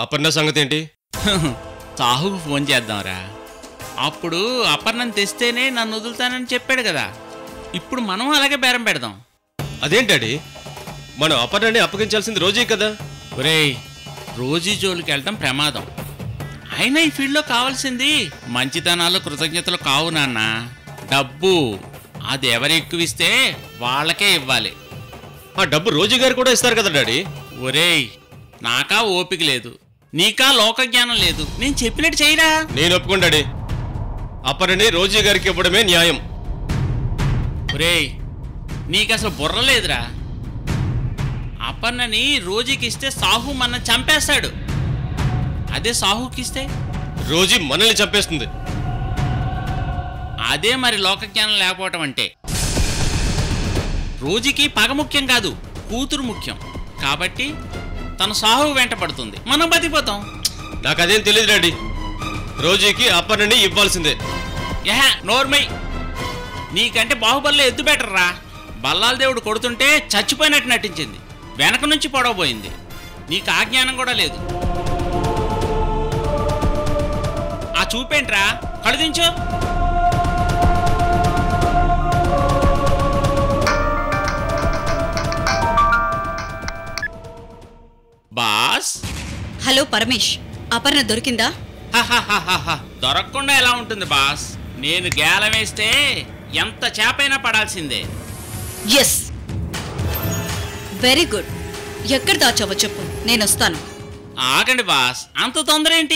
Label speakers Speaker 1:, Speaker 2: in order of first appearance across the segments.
Speaker 1: అపర్ణ సంగతి ఏంటి
Speaker 2: సాహుకు ఫోన్ చేద్దాంరా అప్పుడు అపర్ణం తెస్తేనే నన్ను వదులుతానని చెప్పాడు కదా ఇప్పుడు మనం అలాగే బేరం పెడదాం
Speaker 1: అదేంటి డాడీ మనం అపర్ణని అప్పగించాల్సింది రోజే కదా
Speaker 2: ఒరేయ్ రోజీ జోలికి వెళ్ళటం ప్రమాదం అయినా ఈ ఫీల్డ్లో కావాల్సింది మంచితనాలు కృతజ్ఞతలు కావు నాన్న డబ్బు అది ఎవరు ఎక్కువ ఇస్తే వాళ్ళకే ఇవ్వాలి
Speaker 1: ఆ డబ్బు రోజు గారు కూడా ఇస్తారు కదా డాడీ
Speaker 2: ఒరేయ్ నాకా ఓపిక లేదు నీకా లోక జ్ఞానం లేదు నేను చెప్పినట్టు చేయరా
Speaker 1: నేను ఒప్పుకోండి డాడీ అపర్ణని రోజీ గారికి ఇవ్వడమే న్యాయం
Speaker 2: ఒరేయ్ నీకు అసలు బుర్ర లేదురా అపర్ణని రోజుకి ఇస్తే సాహు మన చంపేస్తాడు అదే సాహుకి ఇస్తే
Speaker 1: రోజీ మనల్ని చంపేస్తుంది
Speaker 2: అదే మరి లోకజ్ఞానం లేకపోవటం అంటే రోజుకి పగ ముఖ్యం కాదు కూతురు ముఖ్యం కాబట్టి తన సాహు వెంట పడుతుంది మనం బతికిపోతాం
Speaker 1: నాకు అదేం తెలియదు డాడీ రోజీకి అపర్ణని ఇవ్వాల్సిందే
Speaker 2: యహ నోర్మై నీకంటే బాహుబలిలో ఎద్దు బెటర్ రా బల్లాల దేవుడు కొడుతుంటే చచ్చిపోయినట్టు నటించింది వెనక నుంచి పొడవబోయింది నీకు ఆ జ్ఞానం కూడా లేదు ఆ చూపేంట్రా కళ్ళు దించు బాస్
Speaker 3: హలో పరమేష్ అపర్ణ దొరికిందా
Speaker 2: హహహహహ. దొరకకుండా ఎలా ఉంటుంది బాస్ నేను గేలం వేస్తే ఎంత చేపైనా పడాల్సిందే
Speaker 3: ఎస్ వెరీ గుడ్ ఎక్కడ దాచావో చెప్పు నేను వస్తాను
Speaker 2: ఆగండి బాస్ అంత తొందర ఏంటి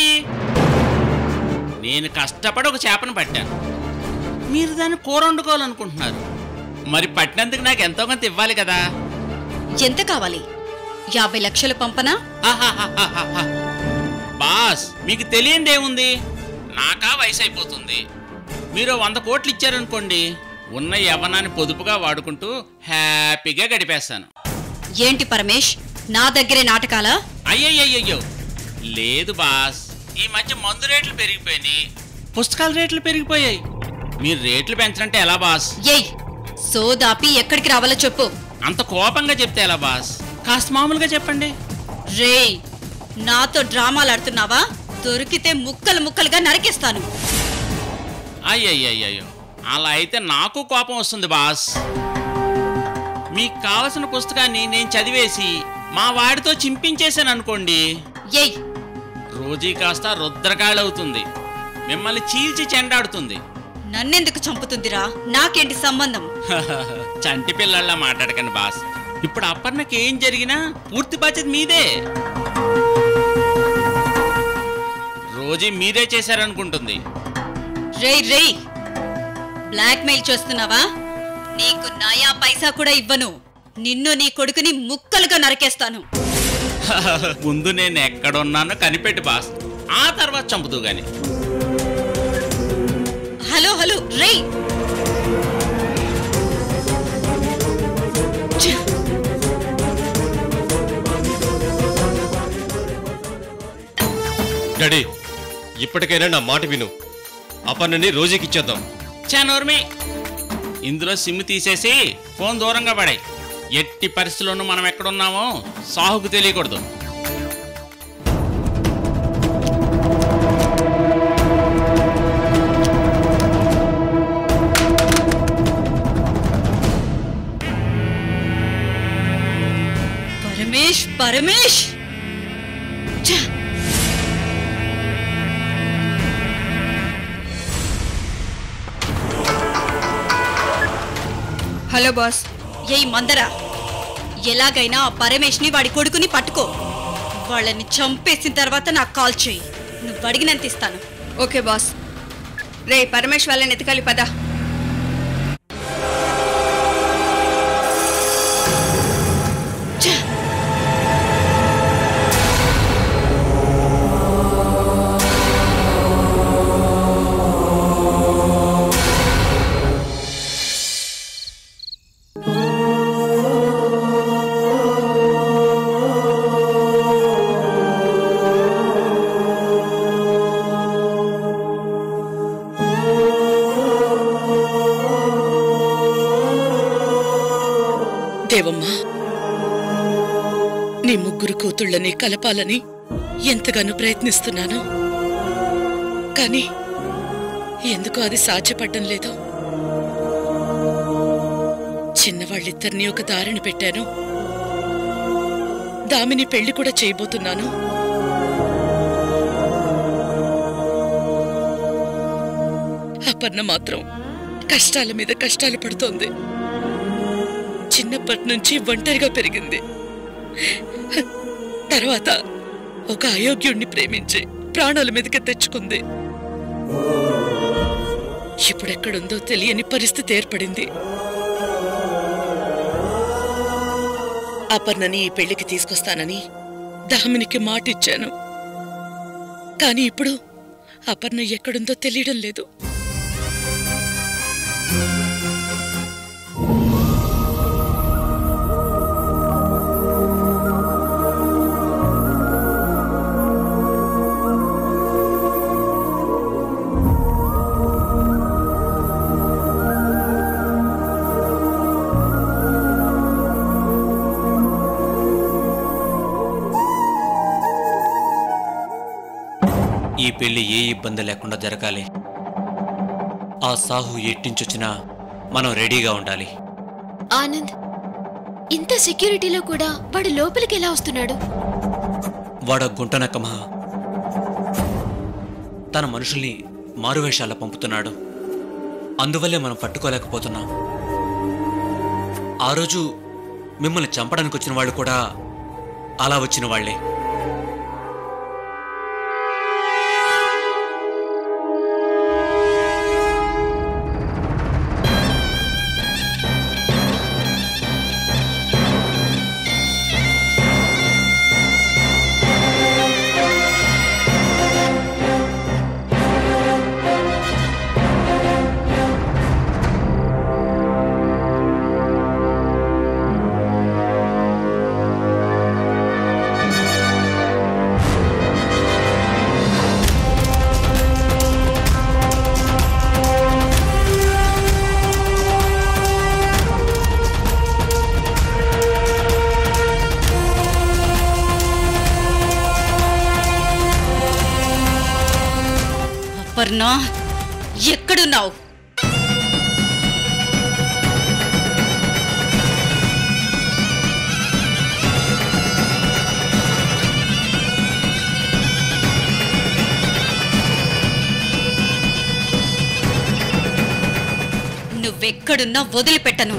Speaker 2: నేను కష్టపడి ఒక చేపను పట్టాను మీరు దాన్ని కూర వండుకోవాలనుకుంటున్నారు మరి పట్టినందుకు నాకు ఎంతో కొంత ఇవ్వాలి కదా
Speaker 3: ఎంత కావాలి యాభై లక్షలు పంపనా
Speaker 2: ఆహాహాహాహా. బాస్ మీకు తెలియందేముంది నాకా వయసు అయిపోతుంది మీరు వంద కోట్లు ఇచ్చారనుకోండి ఉన్న యవ్వనాన్ని పొదుపుగా వాడుకుంటూ హ్యాపీగా గడిపేస్తాను
Speaker 3: ఏంటి పరమేష్ నా దగ్గరే నాటకాలా
Speaker 2: అయ్యయ్యయ్యో లేదు బాస్ ఈ మధ్య మందు రేట్లు పెరిగిపోయినాయి పుస్తకాల రేట్లు పెరిగిపోయాయి మీరు రేట్లు పెంచనంటే ఎలా బాస్
Speaker 3: ఏయ్ సోదాపి ఎక్కడికి రావాలో చెప్పు
Speaker 2: అంత కోపంగా చెప్తే ఎలా బాస్ కాస్త మామూలుగా చెప్పండి
Speaker 3: రేయ్ నాతో డ్రామాలు ఆడుతున్నావా దొరికితే ముక్కలు ముక్కలుగా నరికేస్తాను
Speaker 2: అయ్యయ్యయ్యో అలా అయితే నాకు కోపం వస్తుంది బాస్ మీకు కావలసిన పుస్తకాన్ని నేను చదివేసి మా వాడితో చింపించేశాను అనుకోండి
Speaker 3: ఏయ్
Speaker 2: రోజీ కాస్త రుద్రకాళవుతుంది మిమ్మల్ని చీల్చి చెండాడుతుంది
Speaker 3: నన్నెందుకు చంపుతుందిరా నాకేంటి సంబంధం
Speaker 2: చంటి పిల్లల్లా మాట్లాడకండి బాస్ ఇప్పుడు అప్పర్ణకి ఏం జరిగినా పూర్తి బాధ్యత మీదే రోజీ మీరే చేశారనుకుంటుంది
Speaker 3: రేయ్ రేయ్ బ్లాక్మెయిల్ చేస్తున్నావా నీకు నయా పైసా కూడా ఇవ్వను నిన్ను నీ కొడుకుని ముక్కలుగా నరికేస్తాను
Speaker 2: ముందు నేను ఎక్కడున్నానో కనిపెట్టి బాస్ ఆ తర్వాత చంపుతూ గాని
Speaker 3: హలో హలో రేయ్ ఛ!
Speaker 1: డాడీ ఇప్పటికైనా నా మాట విను అపర్ణని రోజీకి ఇచ్చేద్దాం
Speaker 2: చానోర్మి ఇందులో సిమ్ తీసేసి ఫోన్ దూరంగా పడాయి ఎట్టి పరిస్థితుల్లోనూ మనం ఎక్కడున్నామో సాహుకు తెలియకూడదు
Speaker 3: పరమేష్ పరమేష్ ఛ!
Speaker 4: హలో బాస్
Speaker 3: ఏయ్ మందరా ఎలాగైనా ఆ పరమేష్ని వాడి కొడుకుని పట్టుకో వాళ్ళని చంపేసిన తర్వాత నాకు కాల్ చేయి నువ్వు అడిగినంత ఇస్తాను
Speaker 4: ఓకే బాస్ రే పరమేష్ వాళ్ళని ఎతకాలి పద
Speaker 3: ఛ!
Speaker 5: దేవమ్మా నీ ముగ్గురు కూతుళ్ళని కలపాలని ఎంతగానో ప్రయత్నిస్తున్నాను కానీ ఎందుకో అది సాధ్యపడడం లేదు చిన్నవాళ్ళిద్దరినీ ఒక దారిని పెట్టాను దామిని పెళ్లి కూడా చేయబోతున్నాను అపర్ణ మాత్రం కష్టాల మీద కష్టాలు పడుతోంది చిన్నప్పటి నుంచి ఒంటరిగా పెరిగింది తర్వాత ఒక అయోగ్యుణ్ణి ప్రేమించి ప్రాణాల మీదకి తెచ్చుకుంది ఇప్పుడెక్కడుందో తెలియని పరిస్థితి ఏర్పడింది అపర్ణని ఈ పెళ్లికి తీసుకొస్తానని దామినికి మాటిచ్చాను కానీ ఇప్పుడు అపర్ణ ఎక్కడుందో తెలియడం లేదు
Speaker 6: ఈ పెళ్లి ఏ ఇబ్బంది లేకుండా జరగాలి ఆ సాహు ఎట్టించొచ్చినా మనం రెడీగా ఉండాలి
Speaker 7: ఆనంద్ ఇంత సెక్యూరిటీలో కూడా వాడు లోపలికి ఎలా వస్తున్నాడు
Speaker 6: వాడ గుంటనక్కమా తన మనుషుల్ని మారువేషాల పంపుతున్నాడు అందువల్లే మనం పట్టుకోలేకపోతున్నాం ఆ రోజు మిమ్మల్ని చంపడానికి వచ్చిన వాళ్ళు కూడా అలా వచ్చిన వాళ్లే
Speaker 3: అపర్ణ ఎక్కడున్నావు నువ్వెక్కడున్నా వదిలిపెట్టను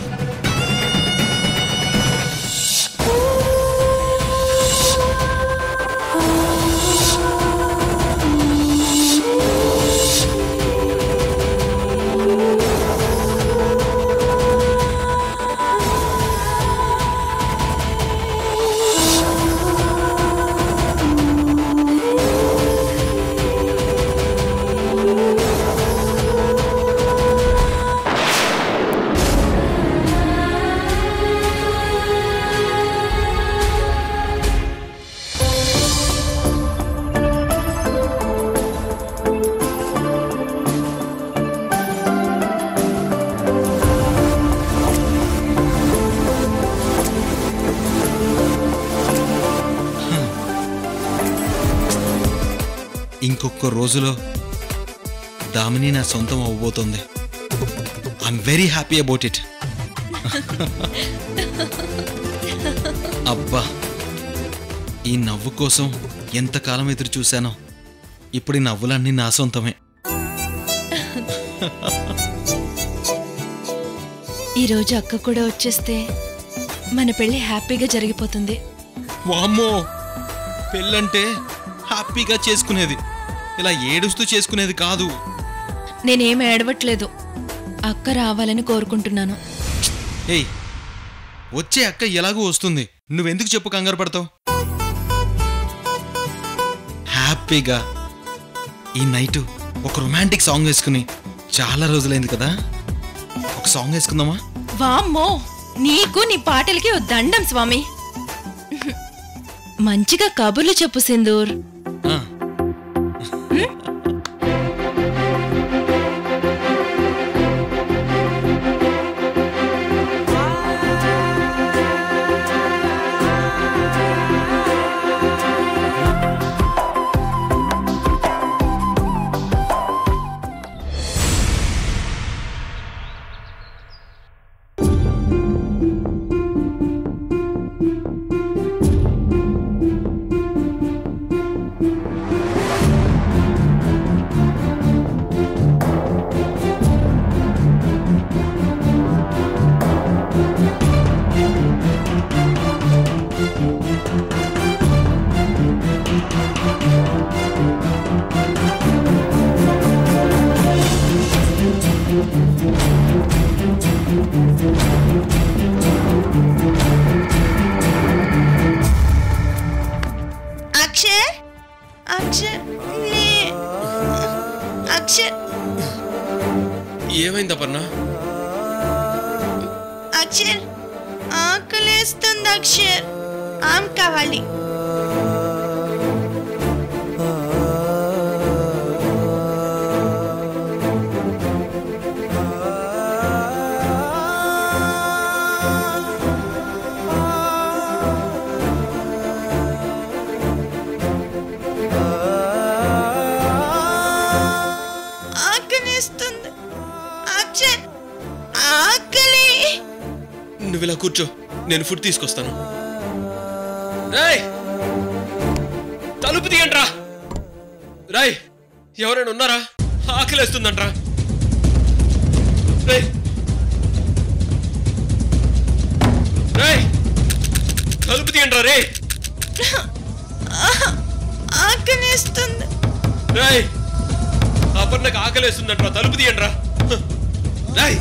Speaker 8: ఇంకొక రోజులో దామిని నా సొంతం అవ్వబోతోంది I'm very happy about it అబ్బా ఈ నవ్వు కోసం ఎంతకాలం ఎదురు చూశానో ఇప్పుడు ఈ నవ్వులన్నీ నా సొంతమే
Speaker 9: ఈరోజు అక్క కూడా వచ్చేస్తే మన పెళ్లి హ్యాపీగా జరిగిపోతుంది
Speaker 8: వామ్మో పెళ్ళంటే హ్యాపీగా చేసుకునేది ఇలా ఏడుస్తూ చేసుకునేది కాదు
Speaker 9: నేనేం ఏడవట్లేదు అక్క రావాలని కోరుకుంటున్నాను
Speaker 8: ఏయ్ వచ్చే అక్క ఎలాగూ వస్తుంది నువ్వెందుకు చెప్పు కంగారు పడతావు హ్యాపీగా ఈ నైట్ ఒక రొమాంటిక్ సాంగ్ వేసుకుని చాలా రోజులైంది కదా ఒక సాంగ్ వేసుకుందామా
Speaker 9: వామ్మో నీకు నీ పాటలకి ఓ దండం స్వామి మంచిగా కబుర్లు చెప్పు సింధూర్
Speaker 8: ఆ,
Speaker 9: ఆకలేస్తుంది అక్షర్ ఆమ్ కావాలి ఆకలిస్తుంది అక్షర్ ఆకలి
Speaker 1: నువ్వు ఇలా కూర్చో నేను ఫుడ్ తీసుకొస్తాను రాయ్ తలుపు తీయండి రా రాయ్ ఎవరైనా ఉన్నారా ఆకలేస్తుందంట్రా రేయ్ రాయ్ తలుపు తీయండి రే
Speaker 9: ఆకలిస్తుంది
Speaker 1: రాయ్ అపర్ణకు ఆకలేస్తుందంట్రా తలుపు తీయండి రా రాయ్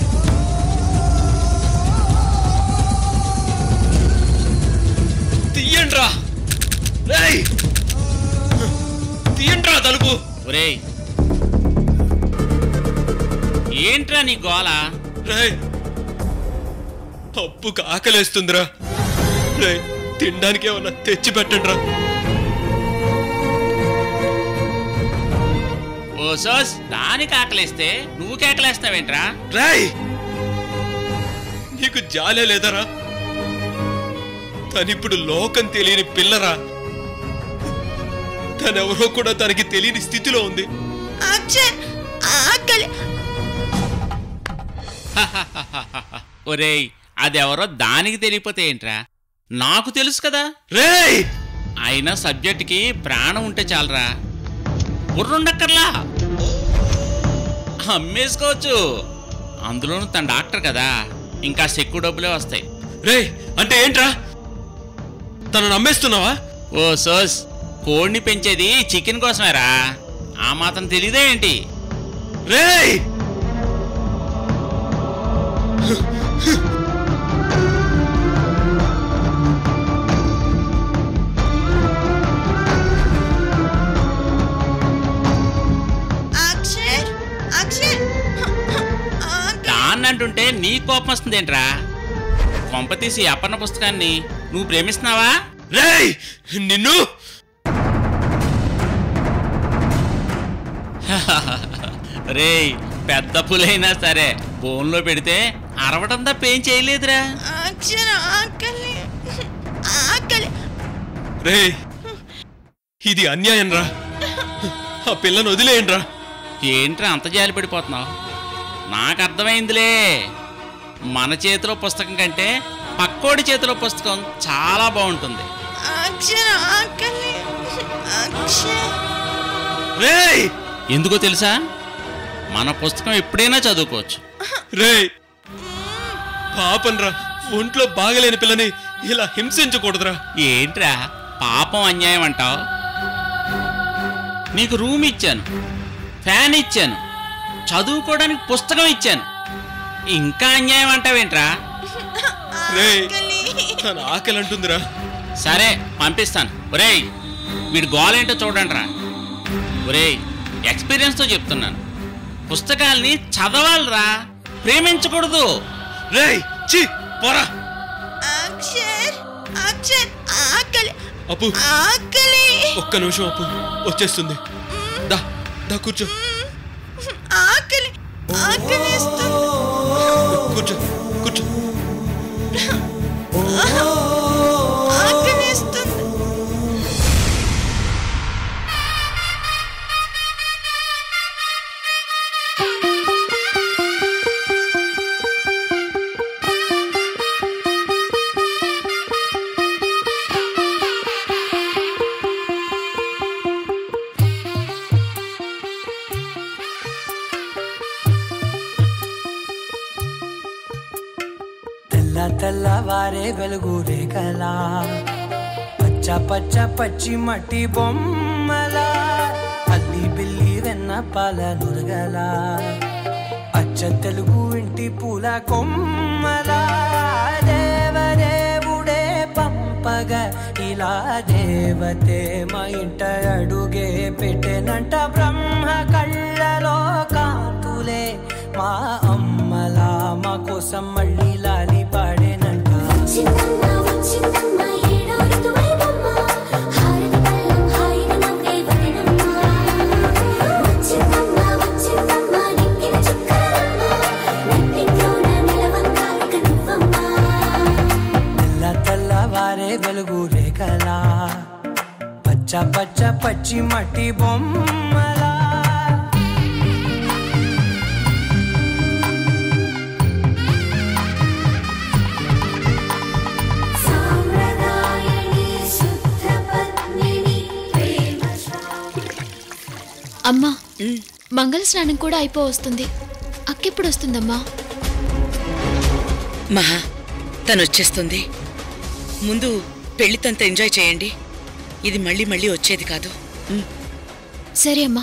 Speaker 1: తీయండ్రా రేయ్ తీయండ్రా తలుపు
Speaker 2: ఒరేయ్ ఏంట్రా నీ గోల
Speaker 1: రేయ్ అప్పుకు ఆకలేస్తుందిరా రేయ్ తినడానికి ఏమన్నా తెచ్చి పెట్టండి రా
Speaker 2: ఓ సోస్ దానికి ఆకలేస్తే నువ్వు కేకలేస్తావేంట్రా
Speaker 1: రాయ్ నీకు జాలే లేదరా తనిప్పుడు లోకం తెలియని పిల్లరా తనెవరో కూడా తనకి తెలియని స్థితిలో ఉంది
Speaker 9: అక్షర్ ఆకలి
Speaker 2: ఒరేయ్ అదెవరో దానికి తెలియపోతే ఏంట్రా నాకు తెలుసు కదా
Speaker 1: రేయ్
Speaker 2: అయినా సబ్జెక్ట్కి ప్రాణం ఉంటే చాలరా బుర్రుండక్కర్లా అమ్మేసుకోవచ్చు అందులోనూ తన డాక్టర్ కదా ఇంకా ఎక్కువ డబ్బులే వస్తాయి
Speaker 1: రేయ్ అంటే ఏంట్రా తను నమ్మేస్తున్నావా
Speaker 2: ఓ సోస్ కోడిని పెంచేది చికెన్ కోసమేరా ఆ మాత్రం తెలీదే ఏంటి
Speaker 1: రేయ్
Speaker 9: అక్షర్ అక్షర్ ఆకలి
Speaker 2: దాన్ని అంటుంటే నీ కోపం వస్తుందేంట్రా కొంప తీసి ఈ అపర్ణ పుస్తకాన్ని నువ్వు ప్రేమిస్తున్నావా
Speaker 1: రేయ్ నిన్ను
Speaker 2: రేయ్ పెద్ద పులైనా సరే బోన్లో పెడితే అరవడం తప్ప ఏం చేయలేదురా
Speaker 9: అక్షర్ ఆకలి ఆకలి
Speaker 1: రేయ్ ఇది అన్యాయం రా ఆ పిల్లను వదిలేయండి రా
Speaker 2: ఏంట్రా అంత జాలి పడిపోతున్నావు నాకు అర్థమైందిలే మన చేతిలో పుస్తకం కంటే పక్కోడి చేతిలో పుస్తకం చాలా బాగుంటుంది
Speaker 9: అక్షర్ ఆకలి అక్షర్
Speaker 1: రేయ్
Speaker 2: ఎందుకో తెలుసా మన పుస్తకం ఎప్పుడైనా చదువుకోవచ్చు
Speaker 1: రేయ్ పాపం రా ఒంట్లో బాగలేని పిల్లని ఇలా హింసించకూడదురా
Speaker 2: ఏంట్రా పాపం అన్యాయం అంటావు నీకు రూమ్ ఇచ్చాను ఫ్యాన్ ఇచ్చాను చదువుకోవడానికి పుస్తకం ఇచ్చాను ఇంకా అన్యాయం అంటావేంట్రా
Speaker 1: రేయ్
Speaker 9: ఆకలి
Speaker 1: తన ఆకలి అంటుందిరా
Speaker 2: సరే పంపిస్తాను ఒరేయ్ వీడి గోలేంటో చూడండి రా ఒరేయ్ ఎక్స్పీరియన్స్తో చెప్తున్నాను పుస్తకాల్ని చదవాలిరా ప్రేమించకూడదు
Speaker 1: రేయ్ చి పోరా
Speaker 9: అక్షర్ అక్షర్ ఆకలి
Speaker 1: అప్పు
Speaker 9: ఆకలి
Speaker 1: ఒక్క నిమిషం అప్పు వచ్చేస్తుంది దా దా కూర్చో
Speaker 9: ఆకలి ఆకలిస్తుంది
Speaker 1: కూర్చో కూర్చో
Speaker 9: ఆకలిస్తుంది
Speaker 10: తెల్ల తెల్లవారే వెలుగు రేఖలా పచ్చ పచ్చ పచ్చి మట్టి బొమ్మల అల్లి బిల్లి వెన్న పాల నురగల అచ్చ తెలుగు ఇంటి పూల కొమ్మల దేవదేవుడే పంపగ ఇలా దేవతే మా ఇంట అడుగే పెట్టెనంట బ్రహ్మ కళ్ళలో కాంతులే మా అమ్మలా మా కోసం మళ్ళీ లాలి పాడేనంట తెల్ల తెల్లవారే వెలుగు రేఖలా పచ్చ పచ్చ పచ్చి మట్టి బొమ్మలా
Speaker 7: అమ్మా మంగళ స్నానం కూడా అయిపో వస్తుంది అక్కెప్పుడు వస్తుందమ్మా
Speaker 5: మహా తను వచ్చేస్తుంది ముందు పెళ్లితంత ఎంజాయ్ చేయండి ఇది మళ్ళీ మళ్ళీ వచ్చేది కాదు ఉమ్.
Speaker 7: సరే అమ్మా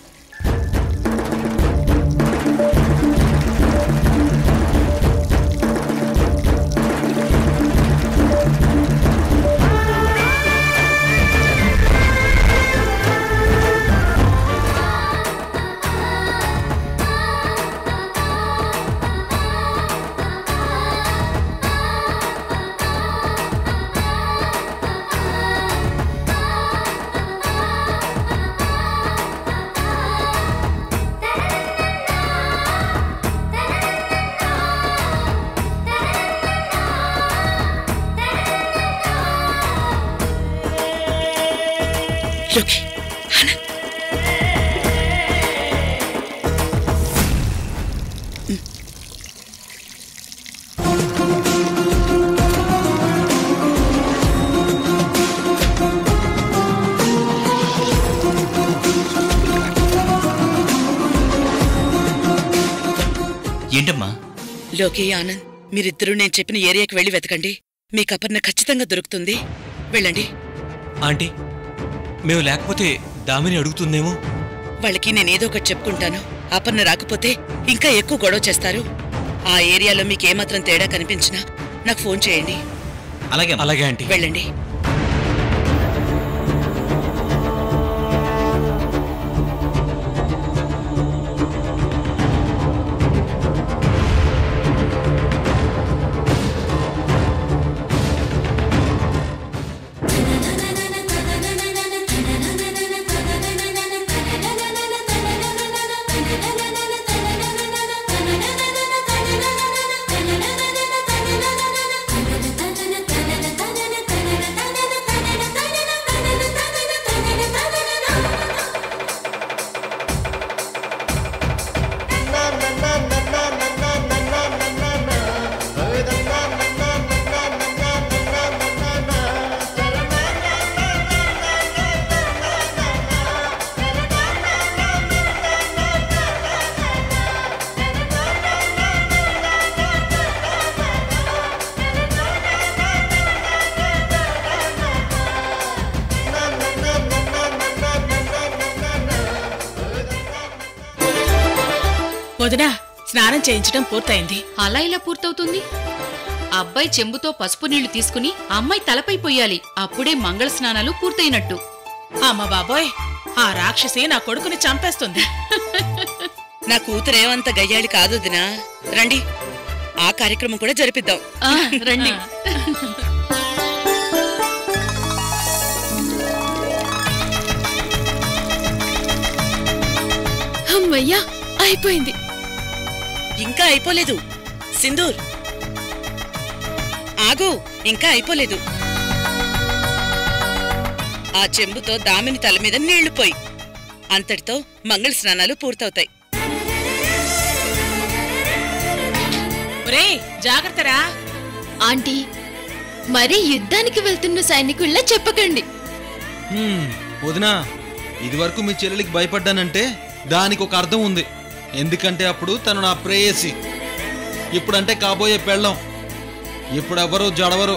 Speaker 5: లోకి
Speaker 6: ఏంటమ్మా
Speaker 5: లోకి ఆనంద్ మీరిద్దరూ నేను చెప్పిన ఏరియాకి వెళ్ళి వెతకండి మీకు అపర్ణ ఖచ్చితంగా దొరుకుతుంది వెళ్ళండి
Speaker 6: ఆంటీ మేము లేకపోతే దామిని అడుగుతుందేమో
Speaker 5: వాళ్ళకి నేనేదో ఒకటి చెప్పుకుంటాను అపర్ణ రాకపోతే ఇంకా ఎక్కువ గొడవ చేస్తారు ఆ ఏరియాలో మీకు ఏమాత్రం తేడా కనిపించినా నాకు ఫోన్ చేయండి
Speaker 6: అలాగే అలాగే ఆంటీ
Speaker 5: వెళ్ళండి
Speaker 11: వదినా స్నానం చేయించడం పూర్తయింది
Speaker 12: అలా ఇలా పూర్తవుతుంది అబ్బాయి చెంబుతో పసుపు నీళ్లు తీసుకుని అమ్మాయి తలపై పొయ్యాలి అప్పుడే మంగళ స్నానాలు పూర్తయినట్టు
Speaker 11: అమ్మ బాబోయ్ ఆ రాక్షసి నా కొడుకుని చంపేస్తుంది
Speaker 5: నా కూతురేమంత గయ్యాళి కాదు దినా రండి ఆ కార్యక్రమం కూడా జరిపిద్దాం
Speaker 12: ఆ, రండి
Speaker 7: అమ్మయ్యా అయిపోయింది
Speaker 5: ఇంకా అయిపోలేదు సింధూర్ ఆగు ఇంకా అయిపోలేదు ఆ చెంబుతో దామిని తల మీద నీళ్లు పోయి అంతటితో మంగళ స్నానాలు పూర్తవుతాయి
Speaker 11: ఒరే జాగ్రత్తరా
Speaker 7: ఆంటీ మరీ యుద్ధానికి వెళ్తున్న సైనికుల్లా చెప్పకండి
Speaker 8: హ్మ్, వదినా ఇదివరకు మీ చెల్లెలికి భయపడ్డానంటే దానికి ఒక అర్థం ఉంది ఎందుకంటే అప్పుడు తను నా ప్రేయసి ఇప్పుడంటే కాబోయే పెళ్ళం ఇప్పుడు ఎవరు జడవరు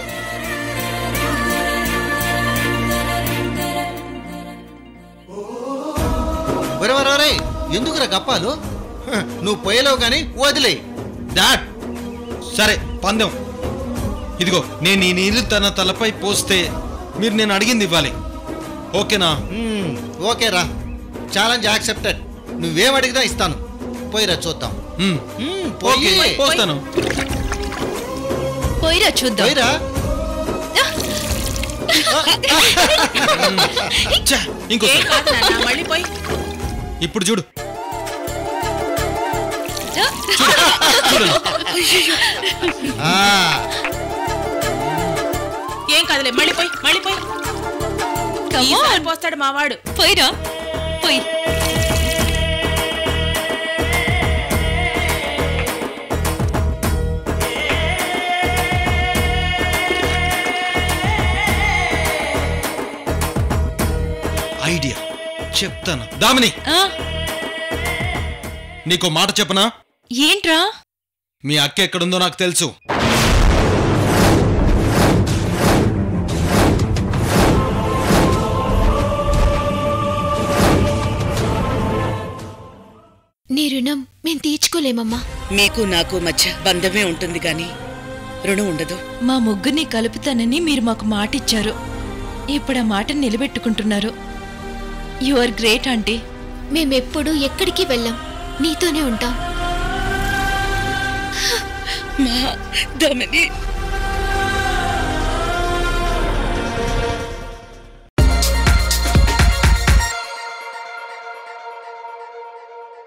Speaker 13: ఒరే ఎందుకురా కప్పాలు హ, నువ్వు పోయలేవు కానీ వదిలే
Speaker 8: డాడ్ సరే పందెం ఇదిగో నేను ఈ నీళ్లు తన తలపై పోస్తే మీరు నేను అడిగింది ఇవ్వాలి ఓకేనా
Speaker 13: ఓకే రా ఛాలెంజ్ యాక్సెప్టెడ్ నువ్వేం అడిగినా ఇస్తాను పోయిరా చూద్దాం
Speaker 8: హ్మ్.
Speaker 13: మ్మ్,
Speaker 8: ఓకే
Speaker 13: పోయి.
Speaker 8: పోస్తాను
Speaker 9: పోయిరా చూద్దాం
Speaker 13: పోయిరా
Speaker 8: ఛ, ఇంకో
Speaker 11: ఏం కాదు నాన్న మళ్ళీ పోయి
Speaker 8: ఇప్పుడు చూడు
Speaker 13: ఆ,
Speaker 11: ఏం కాదులే మళ్ళీ పోయి మళ్ళీ పోయి ఈసారి పోస్తాడు మావాడు
Speaker 9: పోయిరా పోయి
Speaker 8: ఐడియా చెప్తాను దామిని
Speaker 9: ఆ,
Speaker 8: నీకో మాట చెప్పనా
Speaker 9: ఏంట్రా
Speaker 8: మీ అక్క ఎక్కడుందో నాకు తెలుసు
Speaker 7: నీ రుణం మేం తీర్చుకోలేమమ్మా
Speaker 5: మీకు నాకు మధ్య బంధమే ఉంటుంది గాని రుణం ఉండదు
Speaker 9: మా ముగ్గురిని కలుపుతానని మీరు మాకు మాట ఇచ్చారు ఇప్పుడు ఆ మాట నిలబెట్టుకుంటున్నారు యు ఆర్ గ్రేట్ ఆంటీ
Speaker 7: మేమెప్పుడు ఎక్కడికి వెళ్ళాం నీతోనే ఉంటాం
Speaker 5: మా దమని